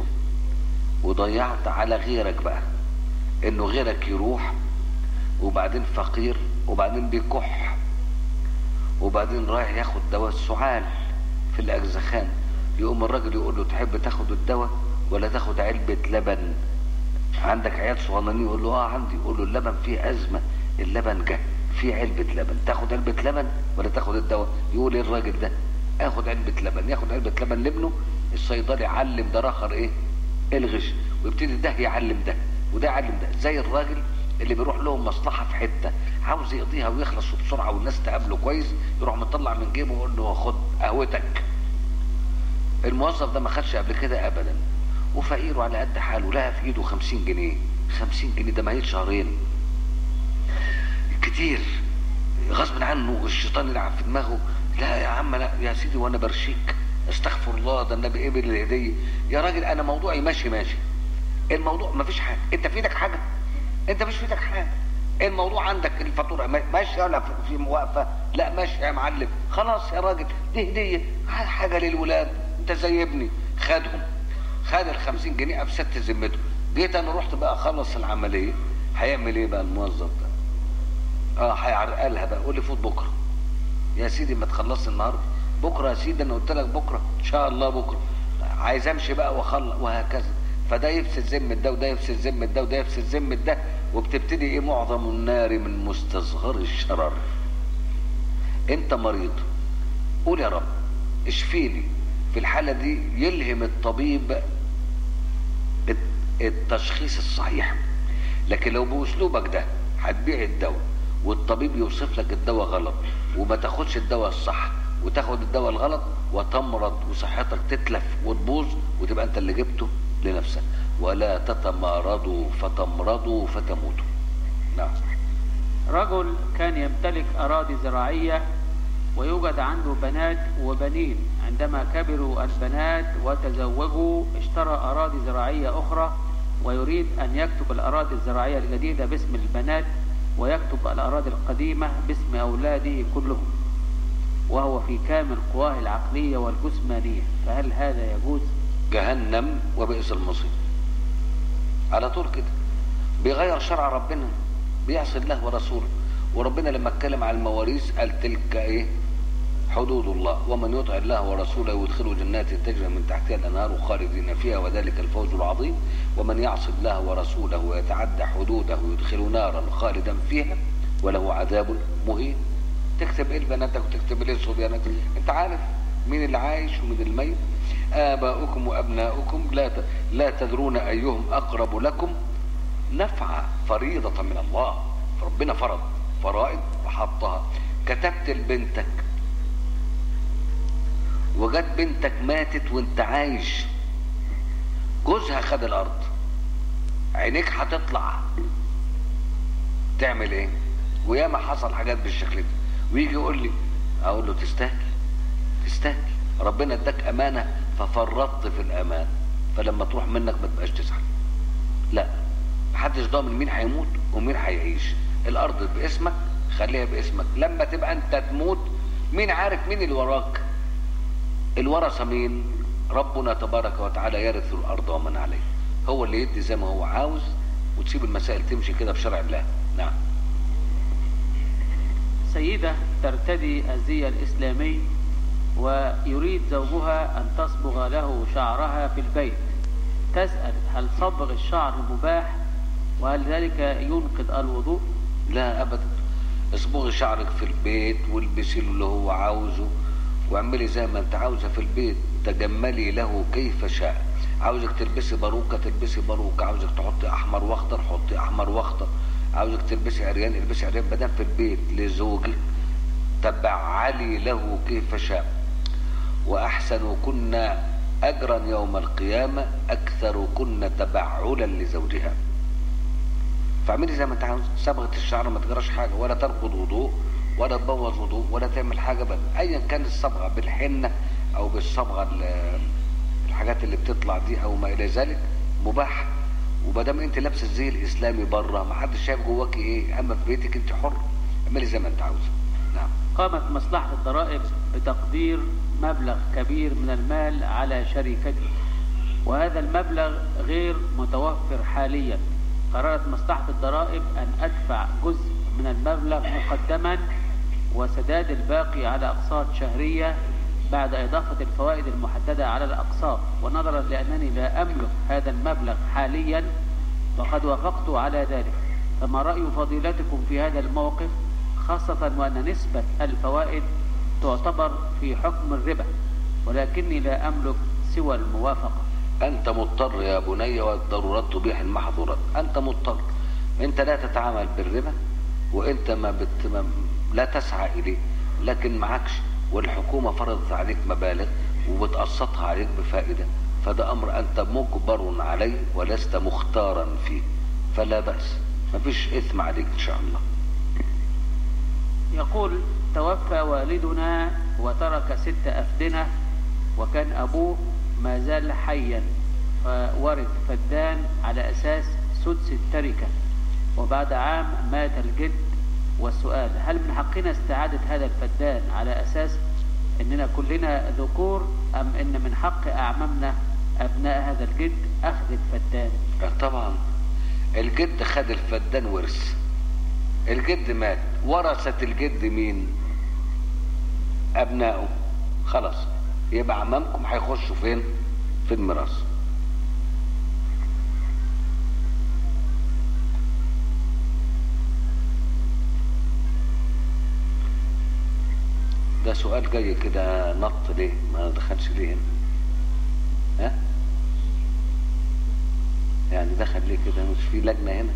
وضيعت على غيرك بقى انه غيرك يروح وبعدين فقير وبعدين بيكح وبعدين رايح ياخد دواء السعال في الاجزخان يقوم الراجل يقول له تحب تاخد الدواء ولا تاخد علبة لبن عندك عيال صغننين يقول له اه عندي يقول له اللبن فيه ازمة اللبن جه فيه علبة لبن تاخد علبة لبن ولا تاخد الدواء يقول ايه الراجل ده اخد علبة لبن ياخد علبة لبن لابنه الصيدلي يعلم ده اخر ايه الغش ويبتدي ده يعلم ده وده يعلم ده زي الراجل اللي بيروح لهم مصلحه في حته عاوز يقضيها ويخلص بسرعه والناس تقابله كويس يروح مطلع من جيبه ويقول له خد قهوتك الموظف ده ما خدش قبل كده ابدا وفقير وعلى قد حاله لقى في ايده 50 جنيه 50 جنيه ده مهيل شهرين كتير غصب عنه الشيطان يلعب في دماغه لا يا عم لا يا سيدي وانا برشيك استغفر الله ده النبي قبل الهديه يا راجل انا موضوعي ماشي ماشي الموضوع ما فيش حاجه انت في ايدك حاجه انت مش في ايدك حاجه الموضوع عندك الفاتوره ماشيه ولا في موقفه لا ماشي يا معلم خلاص يا راجل دي هديه حاجه للولاد انت زي ابني خدهم خد ال 50 جنيه افسدت ذمته جيت انا رحت بقى اخلص العمليه هيعمل ايه بقى الموظف ده اه هيعرقلها بقى قول لي فوت بكره يا سيدي ما تخلصش النهارده بكره يا سيدي انا قلت لك بكره ان شاء الله بكره عايز امشي بقى واخلص وهكذا فده يفسد ذمه ده وده يفسد ذمه ده وده يفسد ذمه ده وبتبتدي ايه معظم النار من مستصغر الشرر انت مريض قول يا رب اشفيني في الحاله دي يلهم الطبيب التشخيص الصحيح لكن لو باسلوبك ده هتبيع الدواء والطبيب يوصف لك الدواء غلط وما تاخدش الدواء الصح وتاخد الدواء الغلط وتمرض وصحتك تتلف وتبوظ وتبقى انت اللي جبته لنفسك ولا تتمارضوا فتمرضوا فتموتوا نعم رجل كان يمتلك أراضي زراعية ويوجد عنده بنات وبنين عندما كبروا البنات وتزوجوا اشترى أراضي زراعية أخرى ويريد أن يكتب الأراضي الزراعية الجديدة باسم البنات ويكتب الأراضي القديمة باسم أولاده كلهم وهو في كامل قواه العقلية والجسمانية فهل هذا يجوز؟ جهنم وبئس المصير على طول كده بيغير شرع ربنا بيعصي الله ورسوله وربنا لما اتكلم على المواريث قال تلك ايه حدود الله ومن يطع الله ورسوله يدخله جنات تجري من تحتها الانهار خالدين فيها وذلك الفوز العظيم ومن يعص الله ورسوله ويتعدى حدوده يدخل نارا خالدا فيها وله عذاب مهين تكتب ايه لبناتك وتكتب ايه لصبيانك انت عارف مين اللي عايش ومين الميت آباؤكم وأبناؤكم لا ت- لا تدرون أيهم أقرب لكم نفعا فريضة من الله ربنا فرض فرائض وحطها كتبت لبنتك وجت بنتك ماتت وانت عايش جوزها خد الارض عينيك هتطلع تعمل ايه وياما حصل حاجات بالشكل ده ويجي يقول لي اقول له تستاهل تستاهل ربنا اداك امانه ففرطت في الامان فلما تروح منك ما تبقاش تزعل لا محدش ضامن مين هيموت ومين هيعيش الارض باسمك خليها باسمك لما تبقى انت تموت مين عارف مين اللي وراك الورثه مين ربنا تبارك وتعالى يرث الارض ومن عليه هو اللي يدي زي ما هو عاوز وتسيب المسائل تمشي كده بشرع الله نعم سيدة ترتدي الزي الإسلامي ويريد زوجها أن تصبغ له شعرها في البيت تسأل هل صبغ الشعر مباح وهل ذلك ينقض الوضوء لا ابدا اصبغي شعرك في البيت والبسي له اللي هو عاوزه واعملي زي ما انت عاوزه في البيت تجملي له كيف شاء عاوزك تلبسي باروكه تلبسي باروكه عاوزك تحطي احمر واخضر حطي احمر واخضر عاوزك تلبسي عريان البسي عريان بدل في البيت لزوجك تبعلي له كيف شاء واحسن كنا اجرا يوم القيامه اكثر كنا تبعلا لزوجها فاعملي زي ما انت عاوز صبغه الشعر ما تجراش حاجه ولا تنقض وضوء ولا تبوظ وضوء ولا تعمل حاجه بل ايا كان الصبغه بالحنه او بالصبغه ال- الحاجات اللي بتطلع دي او ما الى ذلك مباح وما دام انت لابسه الزي الاسلامي بره ما حدش شايف جواكي ايه اما في بيتك انت حر اعملي زي ما انت عاوزه نعم قامت مصلحة الضرائب بتقدير مبلغ كبير من المال على شركته وهذا المبلغ غير متوفر حاليا قررت مصلحة الضرائب أن أدفع جزء من المبلغ مقدما وسداد الباقي على أقساط شهرية بعد إضافة الفوائد المحددة على الأقساط ونظرا لأنني لا أملك هذا المبلغ حاليا وقد وافقت على ذلك فما رأي فضيلتكم في هذا الموقف خاصة وأن نسبة الفوائد تعتبر في حكم الربا ولكني لا أملك سوى الموافقة انت مضطر يا بني والضرورات تبيح المحظورات انت مضطر انت لا تتعامل بالربا وانت ما, بت... ما لا تسعى اليه لكن معكش والحكومه فرضت عليك مبالغ وبتقسطها عليك بفائده فده امر انت مجبر عليه ولست مختارا فيه فلا باس مفيش اثم عليك ان شاء الله يقول توفى والدنا وترك ست أفدنة وكان أبوه ما زال حيا فورث فدان على أساس سدس التركة وبعد عام مات الجد والسؤال هل من حقنا استعادة هذا الفدان على أساس أننا كلنا ذكور أم أن من حق أعمامنا أبناء هذا الجد أخذ الفدان طبعا الجد خد الفدان ورث الجد مات ورثة الجد مين ابنائه خلاص يبقى عمامكم هيخشوا فين في الميراث ده سؤال جاي كده نط ليه ما دخلش ليه هنا ها يعني دخل ليه كده مش في لجنة هنا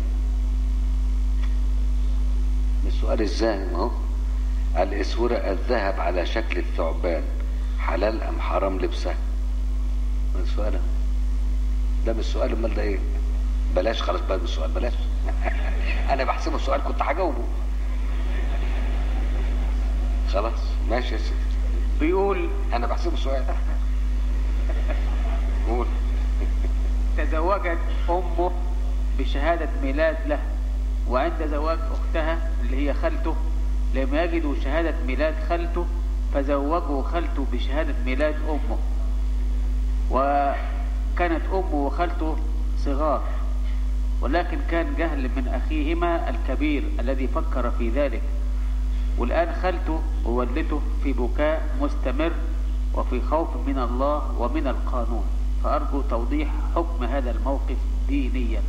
السؤال ازاي ما هو الاسورة الذهب على شكل الثعبان حلال ام حرام لبسها ما السؤال أهو. ده مش سؤال امال ده ايه بلاش خلاص بقى من السؤال بلاش انا بحسبه سؤال كنت هجاوبه خلاص ماشي يا سيدي بيقول انا بحسبه سؤال قول تزوجت أمه بشهادة ميلاد له وعند زواج أختها اللي هي خالته لم يجدوا شهادة ميلاد خالته فزوجوا خالته بشهادة ميلاد أمه وكانت أمه وخالته صغار ولكن كان جهل من أخيهما الكبير الذي فكر في ذلك والآن خالته ووالدته في بكاء مستمر وفي خوف من الله ومن القانون فأرجو توضيح حكم هذا الموقف دينيا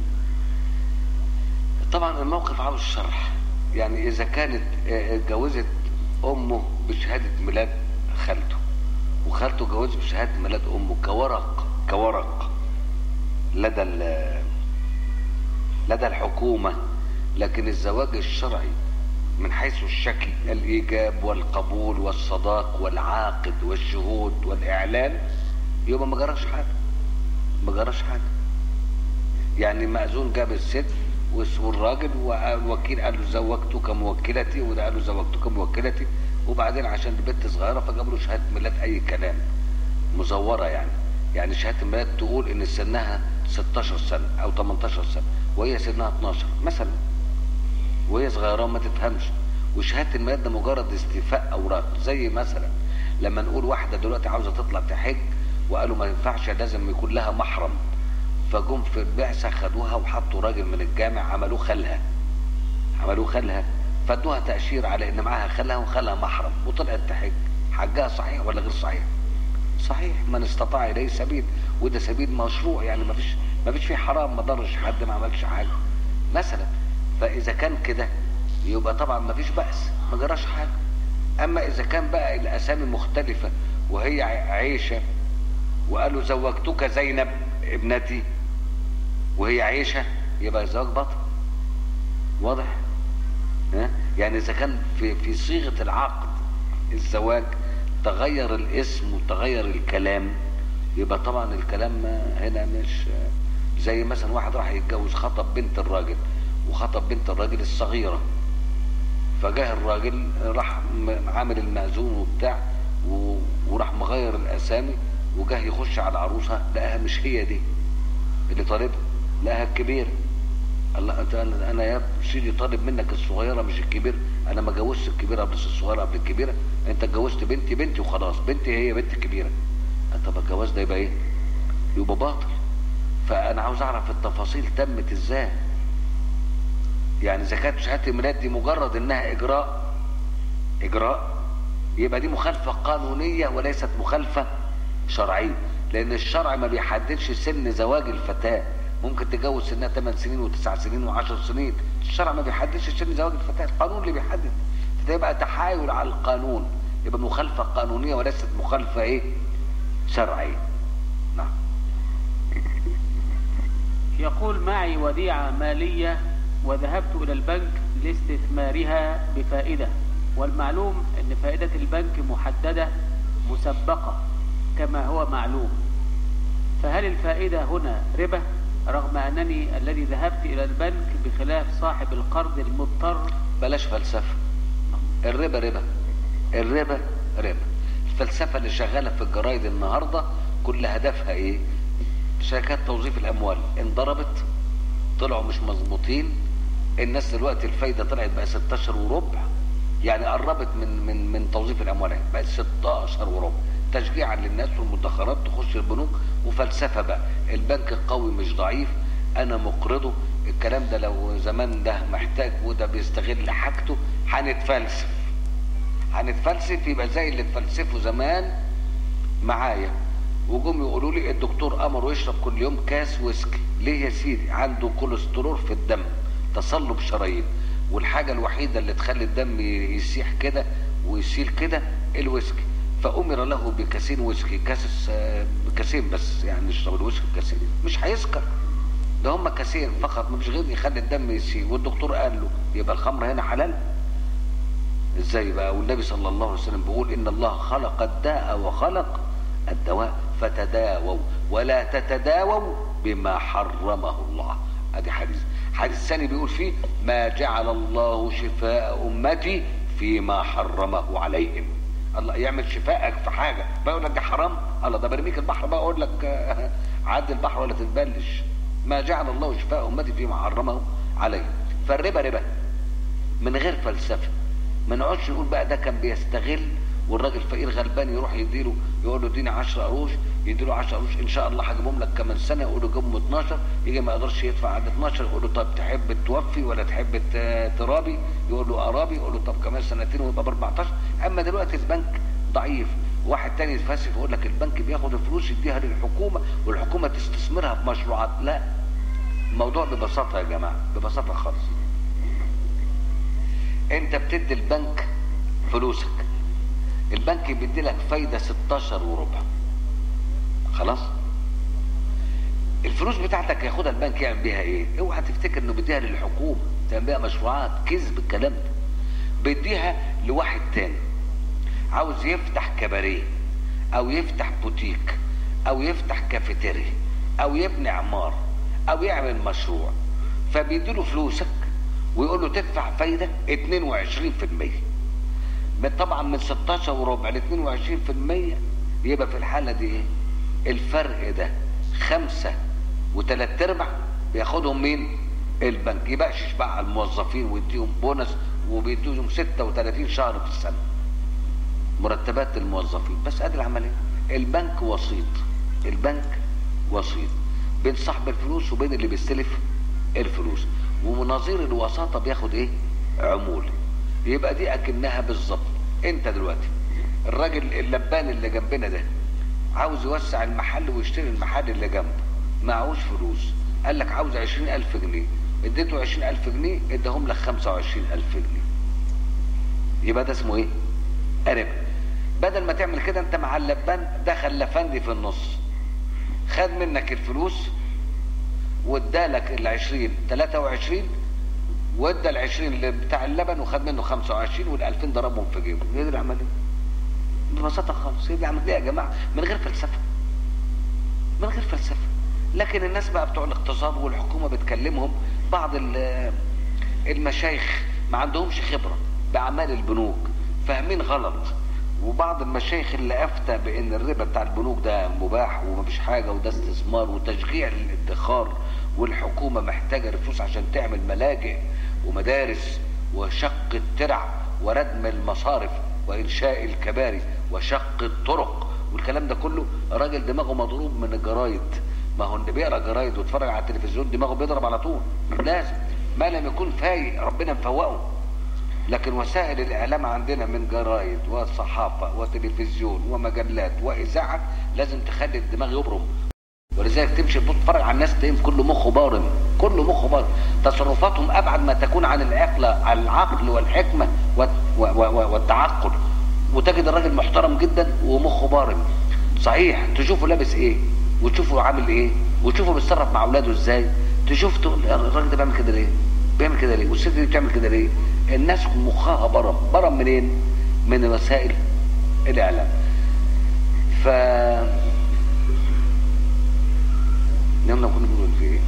طبعا الموقف عاوز شرح يعني اذا كانت آه، اتجوزت امه بشهادة ميلاد خالته وخالته جوزه بشهادة ميلاد امه كورق كورق لدى ال- لدى الحكومة لكن الزواج الشرعي من حيث الشكل الايجاب والقبول والصداق والعاقد والشهود والاعلان يبقى ما جراش حاجه ما جراش حاجه يعني مأذون جاب الست والراجل والوكيل قال له زوجتك موكلتي وده قال له زوجتك موكلتي وبعدين عشان دي بنت صغيره فجابوا له شهاده ميلاد اي كلام مزوره يعني يعني شهاده الميلاد تقول ان سنها 16 سنه او 18 سنه وهي سنها 12 مثلا وهي صغيره ما تفهمش وشهاده الميلاد ده مجرد استيفاء اوراق زي مثلا لما نقول واحده دلوقتي عاوزه تطلع تحج وقالوا ما ينفعش لازم يكون لها محرم فجم في البعثه خدوها وحطوا راجل من الجامع عملوه خالها عملوه خالها فادوها تاشير على ان معاها خالها وخالها محرم وطلعت تحج حجها صحيح ولا غير صحيح؟ صحيح من استطاع اليه سبيل وده سبيل مشروع يعني ما فيش ما فيش فيه حرام ما ضرش حد ما عملش حاجه مثلا فاذا كان كده يبقى طبعا ما فيش باس ما جراش حاجه اما اذا كان بقى الاسامي مختلفه وهي عيشه وقالوا زوجتك زينب ابنتي وهي عيشه يبقى الزواج باطل واضح ها؟ يعني اذا كان في في صيغه العقد الزواج تغير الاسم وتغير الكلام يبقى طبعا الكلام هنا مش زي مثلا واحد راح يتجوز خطب بنت الراجل وخطب بنت الراجل الصغيره فجاه الراجل راح عامل المأذون وبتاع و- وراح مغير الاسامي وجاه يخش على العروسه لقاها مش هي دي اللي طالبها لقاها الكبيره الله انت انا أنا يا سيدي طالب منك الصغيره مش الكبيره انا ما جوزت الكبيره بس الصغيره قبل الكبيره انت اتجوزت بنتي بنتي وخلاص بنتي هي بنت الكبيره طب الجواز ده يبقى ايه؟ يبقى باطل فانا عاوز اعرف التفاصيل تمت ازاي يعني اذا كانت شهاده الميلاد دي مجرد انها اجراء اجراء يبقى دي مخالفه قانونيه وليست مخالفه شرعيه لان الشرع ما بيحددش سن زواج الفتاه ممكن تتجوز سنها 8 سنين و9 سنين و10 سنين الشرع ما بيحددش سن زواج الفتاه القانون اللي بيحدد فده تحايل على القانون يبقى مخالفه قانونيه وليست مخالفه ايه شرعيه نعم يقول معي وديعة مالية وذهبت إلى البنك لاستثمارها بفائدة والمعلوم أن فائدة البنك محددة مسبقة كما هو معلوم فهل الفائدة هنا ربا رغم أنني الذي ذهبت إلى البنك بخلاف صاحب القرض المضطر بلاش فلسفه الربا ربا الربا ربا الفلسفه اللي شغاله في الجرايد النهارده كل هدفها ايه شركات توظيف الاموال انضربت طلعوا مش مظبوطين الناس دلوقتي الفايده طلعت بقى 16 وربع يعني قربت من من من توظيف الاموال بقت 16 وربع تشجيعا للناس والمدخرات تخش البنوك وفلسفه بقى البنك القوي مش ضعيف انا مقرضه الكلام ده لو زمان ده محتاج وده بيستغل حاجته هنتفلسف هنتفلسف يبقى زي اللي اتفلسفوا زمان معايا وجم يقولوا لي الدكتور امره يشرب كل يوم كاس ويسكي ليه يا سيدي عنده كوليسترول في الدم تصلب شرايين والحاجه الوحيده اللي تخلي الدم يسيح كده ويسيل كده الويسكي فامر له بكاسين ويسكي كاس كاسين بس يعني يشرب الويسكي كاسين مش هيسكر ده هم كاسين فقط مش غير يخلي الدم يسيل والدكتور قال له يبقى الخمر هنا حلال ازاي بقى والنبي صلى الله عليه وسلم بيقول ان الله خلق الداء وخلق الدواء فتداووا ولا تتداووا بما حرمه الله ادي حديث حديث ثاني بيقول فيه ما جعل الله شفاء امتي فيما حرمه عليهم الله يعمل شفائك في حاجه بقول لك ده حرام الله ده برميك البحر بقى اقول لك آه، عدي البحر ولا تتبلش ما جعل الله شفاء امتي فيما حرمه عليهم فالربا ربا من غير فلسفه ما نقعدش نقول بقى ده كان بيستغل والراجل فقير غلبان يروح يديله يقول له اديني 10 قروش يديله 10 قروش ان شاء الله هجيبهم لك كمان سنه يقول له جيبهم 12 يجي ما يقدرش يدفع عند 12 يقول له طب تحب توفي ولا تحب ت- ترابي يقول له ارابي يقول له طب كمان سنتين ويبقى ب 14 اما دلوقتي البنك ضعيف واحد تاني يتفلسف يقول لك البنك بياخد الفلوس يديها للحكومه والحكومه تستثمرها في مشروعات لا الموضوع ببساطه يا جماعه ببساطه خالص انت بتدي البنك فلوسك البنك بيدي لك فايده 16 وربع خلاص الفلوس بتاعتك ياخدها البنك يعمل بيها ايه اوعى تفتكر انه بيديها للحكومه تعمل بيها مشروعات كذب الكلام ده بيديها لواحد تاني عاوز يفتح كباريه او يفتح بوتيك او يفتح كافيتيريا او يبني عمار او يعمل مشروع فبيديله فلوسك ويقول له تدفع فايده 22% من طبعا من 16 وربع ل 22% يبقى في الحاله دي ايه؟ الفرق ده خمسة وثلاث ارباع بياخدهم مين؟ البنك يبقشش بقى على الموظفين ويديهم بونص وبيديهم 36 شهر في السنه مرتبات الموظفين بس ادي العمليه البنك وسيط البنك وسيط بين صاحب الفلوس وبين اللي بيستلف الفلوس ومناظير الوساطه بياخد ايه عموله يبقى دي اكنها بالظبط انت دلوقتي الراجل اللبان اللي جنبنا ده عاوز يوسع المحل ويشتري المحل اللي جنبه معهوش فلوس قال لك عاوز عشرين ألف جنيه اديته عشرين ألف جنيه اداهم لك خمسة وعشرين ألف جنيه يبقى ده اسمه ايه قرب بدل ما تعمل كده انت مع اللبان دخل لفندي في النص خد منك الفلوس وادالك ال 20 23 وادى ال 20 بتاع اللبن وخد منه 25 وال 2000 ضربهم في جيبه هي دي العمليه ببساطه خالص هي دي العمليه يا جماعه من غير فلسفه من غير فلسفه لكن الناس بقى بتوع الاقتصاد والحكومه بتكلمهم بعض ال- المشايخ ما عندهمش خبره باعمال البنوك فاهمين غلط وبعض المشايخ اللي افتى بان الربا بتاع البنوك ده مباح ومفيش حاجه وده استثمار وتشجيع للادخار والحكومه محتاجه الفلوس عشان تعمل ملاجئ ومدارس وشق الترع وردم المصارف وانشاء الكباري وشق الطرق والكلام ده كله راجل دماغه مضروب من الجرايد ما هو اللي بيقرا جرايد ويتفرج على التلفزيون دماغه بيضرب على طول لازم ما لم يكون فايق ربنا مفوقه لكن وسائل الاعلام عندنا من جرايد وصحافه وتلفزيون ومجلات واذاعه لازم تخلي الدماغ يبرم ولذلك تمشي تتفرج على الناس تلاقيهم كله مخه بارم كله مخه بارم تصرفاتهم ابعد ما تكون عن العقل عن العقل والحكمه والت- و- و- والتعقل وتجد الراجل محترم جدا ومخه بارم صحيح تشوفه لابس ايه وتشوفه عامل ايه وتشوفه بيتصرف مع اولاده ازاي تشوف تقول الراجل ده بيعمل كده ليه بيعمل كده ليه والست دي بتعمل كده ليه الناس مخها برم برم منين من وسائل الاعلام ف يلا كنا بنقول في ايه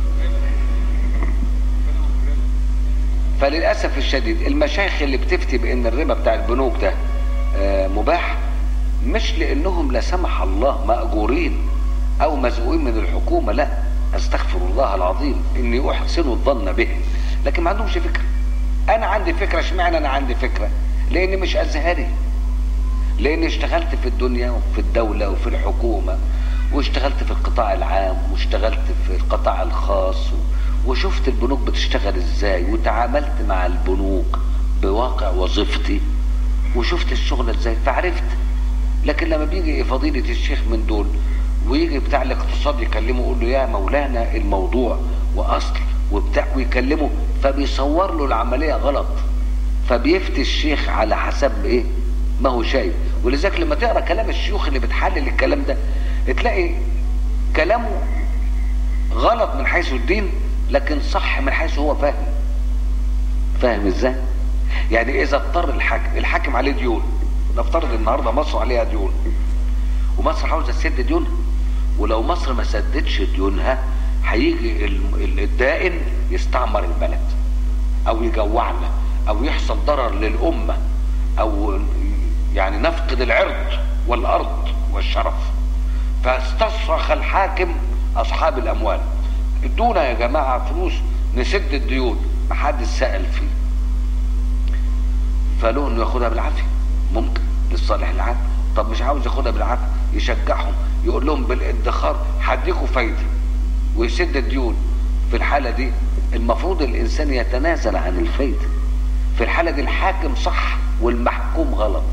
فللاسف الشديد المشايخ اللي بتفتي بان الربا بتاع البنوك ده آه، مباح مش لانهم لا سمح الله ماجورين او مزقوين من الحكومه لا استغفر الله العظيم اني احسن الظن بهم لكن ما عندهمش فكره انا عندي فكره اشمعنى انا عندي فكره لاني مش ازهري لاني اشتغلت في الدنيا وفي الدولة وفي الحكومة واشتغلت في القطاع العام واشتغلت في القطاع الخاص و- وشفت البنوك بتشتغل ازاي وتعاملت مع البنوك بواقع وظيفتي وشفت الشغل ازاي فعرفت لكن لما بيجي فضيلة الشيخ من دول ويجي بتاع الاقتصاد يكلمه يقول له يا مولانا الموضوع واصل وبتاع ويكلمه فبيصور له العملية غلط فبيفتي الشيخ على حسب ايه ما هو شايف ولذلك لما تقرا كلام الشيوخ اللي بتحلل الكلام ده تلاقي كلامه غلط من حيث الدين لكن صح من حيث هو فاهم فاهم ازاي يعني اذا اضطر الحاكم الحاكم عليه ديون نفترض النهارده مصر عليها ديون ومصر عاوزه تسد ديونها ولو مصر ما سدتش ديونها هيجي ال- ال- الدائن يستعمر البلد او يجوعنا او يحصل ضرر للامه او يعني نفقد العرض والارض والشرف فاستصرخ الحاكم اصحاب الاموال ادونا يا جماعه فلوس نسد الديون محدش سال فيه فقالوا انه ياخدها بالعافيه ممكن للصالح العام طب مش عاوز ياخدها بالعافيه يشجعهم يقول لهم بالادخار هديكوا فايده ويسد الديون في الحاله دي المفروض الانسان يتنازل عن الفايده في الحاله دي الحاكم صح والمحكوم غلط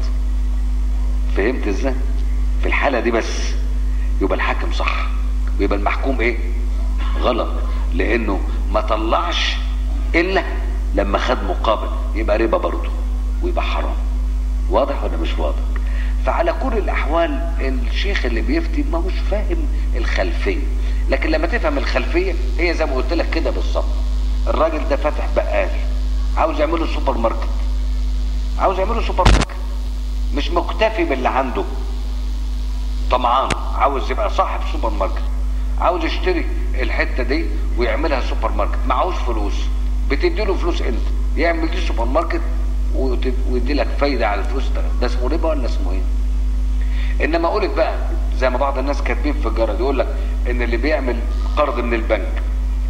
فهمت ازاي في الحاله دي بس يبقى الحاكم صح ويبقى المحكوم ايه غلط لانه ما طلعش الا لما خد مقابل يبقى ربا برضه ويبقى حرام واضح ولا مش واضح فعلى كل الاحوال الشيخ اللي بيفتي ما هوش فاهم الخلفيه لكن لما تفهم الخلفيه هي زي ما قلت لك كده بالظبط الراجل ده فاتح بقال عاوز يعمله سوبر ماركت عاوز يعمله سوبر ماركت مش مكتفي باللي عنده طمعان عاوز يبقى صاحب سوبر ماركت عاوز يشتري الحته دي ويعملها سوبر ماركت معهوش فلوس بتدي له فلوس انت يعمل دي سوبر ماركت ويدي لك فايده على الفلوس ده ده اسمه ربا ولا اسمه ايه؟ انما قلت بقى زي ما بعض الناس كاتبين في الجرد يقول لك ان اللي بيعمل قرض من البنك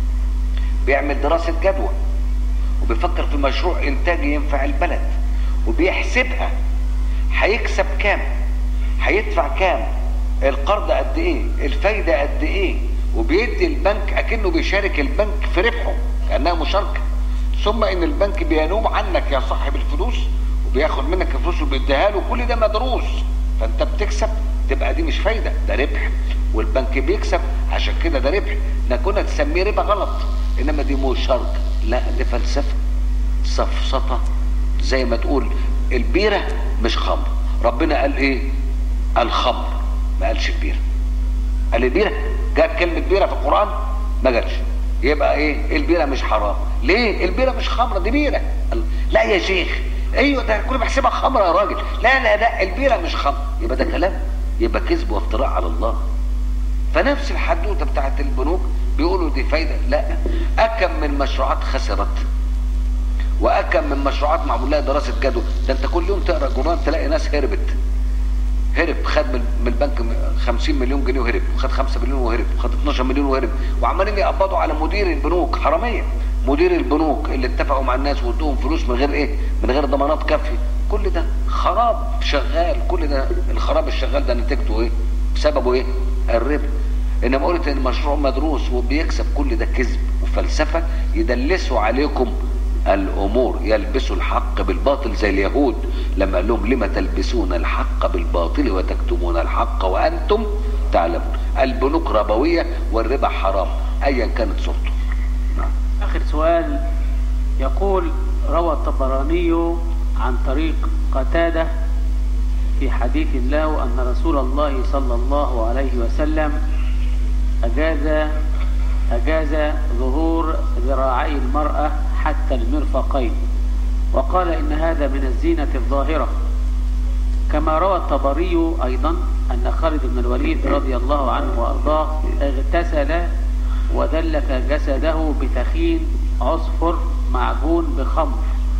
بيعمل دراسه جدوى وبيفكر في مشروع انتاجي ينفع البلد وبيحسبها هيكسب كام هيدفع كام القرض قد ايه الفايده قد ايه وبيدي البنك اكنه بيشارك البنك في ربحه كانها مشاركه ثم ان البنك بينوم عنك يا صاحب الفلوس وبياخد منك الفلوس وبيديها له كل ده مدروس فانت بتكسب تبقى دي مش فايده ده ربح والبنك بيكسب عشان كده ده ربح نكون تسميه ربا غلط انما دي مشاركه لا دي فلسفه سفسطه زي ما تقول البيره مش خمر ربنا قال ايه الخمر ما قالش البيره قال البيره جاب كلمه بيره في القران ما جاتش يبقى ايه البيره مش حرام ليه البيره مش خمره دي بيره لا يا شيخ ايوه ده كل بحسبها خمره يا راجل لا لا لا البيره مش خمره يبقى ده كلام يبقى كذب وافتراء على الله فنفس الحدوته بتاعت البنوك بيقولوا دي فايده لا اكم من مشروعات خسرت واكم من مشروعات معمول لها دراسه جدوى ده انت كل يوم تقرا جورنال تلاقي ناس هربت هرب خد من من البنك 50 مليون جنيه وهرب وخد 5 مليون وهرب وخد 12 مليون وهرب وعمالين يقبضوا على مدير البنوك حراميه مدير البنوك اللي اتفقوا مع الناس وادوهم فلوس من غير ايه من غير ضمانات كافيه كل ده خراب شغال كل ده الخراب الشغال ده نتيجته ايه بسببه ايه الربا انما قلت ان المشروع مدروس وبيكسب كل ده كذب وفلسفه يدلسوا عليكم الامور يلبسوا الحق بالباطل زي اليهود لما قال لهم لما تلبسون الحق بالباطل وتكتمون الحق وانتم تعلمون البنوك ربويه والربا حرام ايا كانت صورته نعم. آخر سؤال يقول روى الطبراني عن طريق قتادة في حديث له أن رسول الله صلى الله عليه وسلم أجاز أجاز ظهور ذراعي المرأة حتى المرفقين وقال إن هذا من الزينة الظاهرة كما روى الطبري أيضا أن خالد بن الوليد رضي الله عنه وأرضاه اغتسل ودلك جسده بتخين عصفر معجون بخمر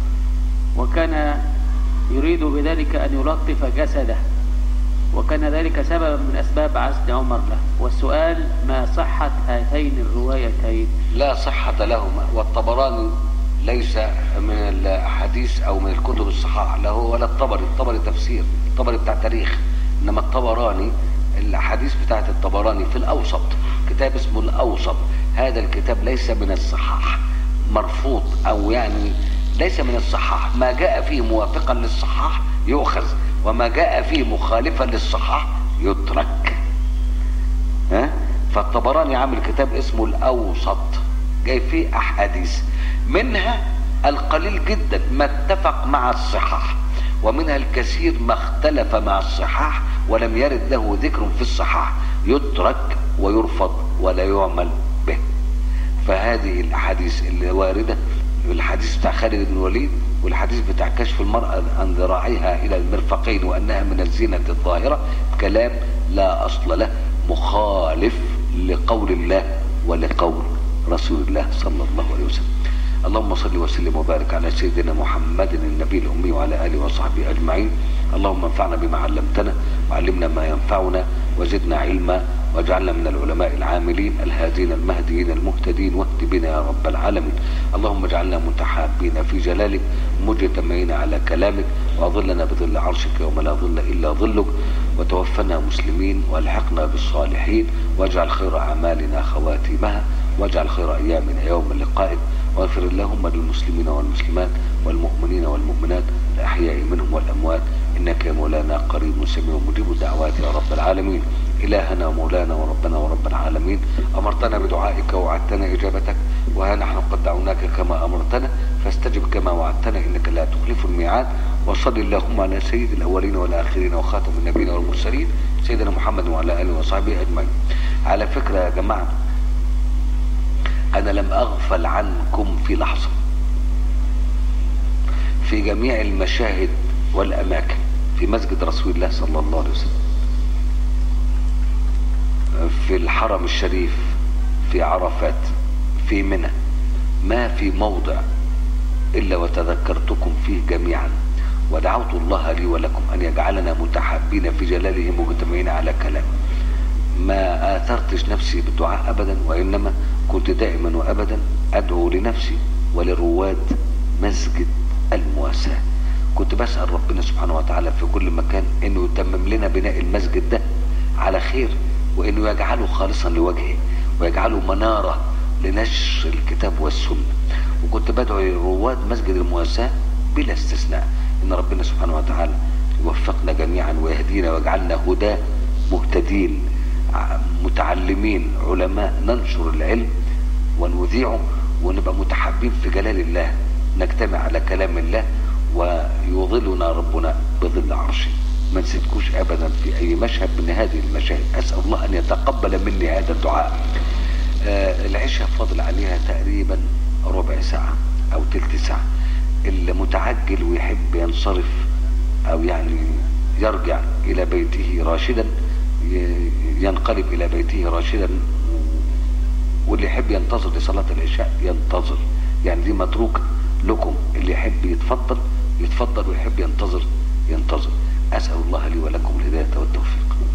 وكان يريد بذلك أن يلطف جسده وكان ذلك سببا من أسباب عزل عمر له والسؤال ما صحة هاتين الروايتين لا صحة لهما والطبراني ليس من الأحاديث أو من الكتب الصحاح له ولا الطبري الطبري تفسير الطبري بتاع تاريخ إنما الطبراني الأحاديث بتاعت الطبراني في الأوسط كتاب اسمه الأوسط هذا الكتاب ليس من الصحاح مرفوض أو يعني ليس من الصحاح ما جاء فيه موافقا للصحاح يؤخذ وما جاء فيه مخالفا للصحاح يترك ها فالطبراني عامل كتاب اسمه الاوسط جاي فيه احاديث منها القليل جدا ما اتفق مع الصحاح ومنها الكثير ما اختلف مع الصحاح ولم يرد له ذكر في الصحاح يترك ويرفض ولا يعمل به فهذه الاحاديث اللي وارده الحديث بتاع خالد بن الوليد والحديث بتاع كشف المرأة عن ذراعيها إلى المرفقين وأنها من الزينة الظاهرة كلام لا أصل له مخالف لقول الله ولقول رسول الله صلى الله عليه وسلم اللهم صل وسلم وبارك على سيدنا محمد النبي الأمي وعلى آله وصحبه أجمعين اللهم انفعنا بما علمتنا وعلمنا ما ينفعنا وزدنا علما واجعلنا من العلماء العاملين الهادين المهديين المهتدين واهد بنا يا رب العالمين اللهم اجعلنا متحابين في جلالك مجتمعين على كلامك واظلنا بظل عرشك يوم لا ظل الا ظلك وتوفنا مسلمين والحقنا بالصالحين واجعل خير اعمالنا خواتيمها واجعل خير ايامنا يوم لقائك واغفر اللهم للمسلمين والمسلمات والمؤمنين والمؤمنات الاحياء منهم والاموات انك يا مولانا قريب سميع مجيب الدعوات يا رب العالمين إلهنا ومولانا وربنا ورب العالمين أمرتنا بدعائك ووعدتنا إجابتك وها نحن قد دعوناك كما أمرتنا فاستجب كما وعدتنا إنك لا تخلف الميعاد وصل اللهم على سيد الأولين والآخرين وخاتم النبيين والمرسلين سيدنا محمد وعلى آله وصحبه أجمعين على فكرة يا جماعة أنا لم أغفل عنكم في لحظة في جميع المشاهد والأماكن في مسجد رسول الله صلى الله عليه وسلم في الحرم الشريف في عرفات في منى ما في موضع إلا وتذكرتكم فيه جميعا ودعوت الله لي ولكم أن يجعلنا متحابين في جلاله مجتمعين على كلامه ما آثرتش نفسي بالدعاء أبدا وإنما كنت دائما وأبدا أدعو لنفسي ولرواد مسجد المواساة كنت بسأل ربنا سبحانه وتعالى في كل مكان انه يتمم لنا بناء المسجد ده على خير وانه يجعله خالصا لوجهه ويجعله منارة لنشر الكتاب والسنة وكنت بدعو رواد مسجد المواساة بلا استثناء ان ربنا سبحانه وتعالى يوفقنا جميعا ويهدينا ويجعلنا هداة مهتدين متعلمين علماء ننشر العلم ونذيعه ونبقى متحابين في جلال الله نجتمع على كلام الله ويظلنا ربنا بظل عرشه ما نسيتكوش ابدا في اي مشهد من هذه المشاهد اسال الله ان يتقبل مني هذا الدعاء آه العشاء فاضل عليها تقريبا ربع ساعة او تلت ساعة اللي متعجل ويحب ينصرف او يعني يرجع الى بيته راشدا ينقلب الى بيته راشدا واللي يحب ينتظر لصلاة العشاء ينتظر يعني دي متروكة لكم اللي يحب يتفضل يتفضل ويحب ينتظر ينتظر أسأل الله لي ولكم الهداية والتوفيق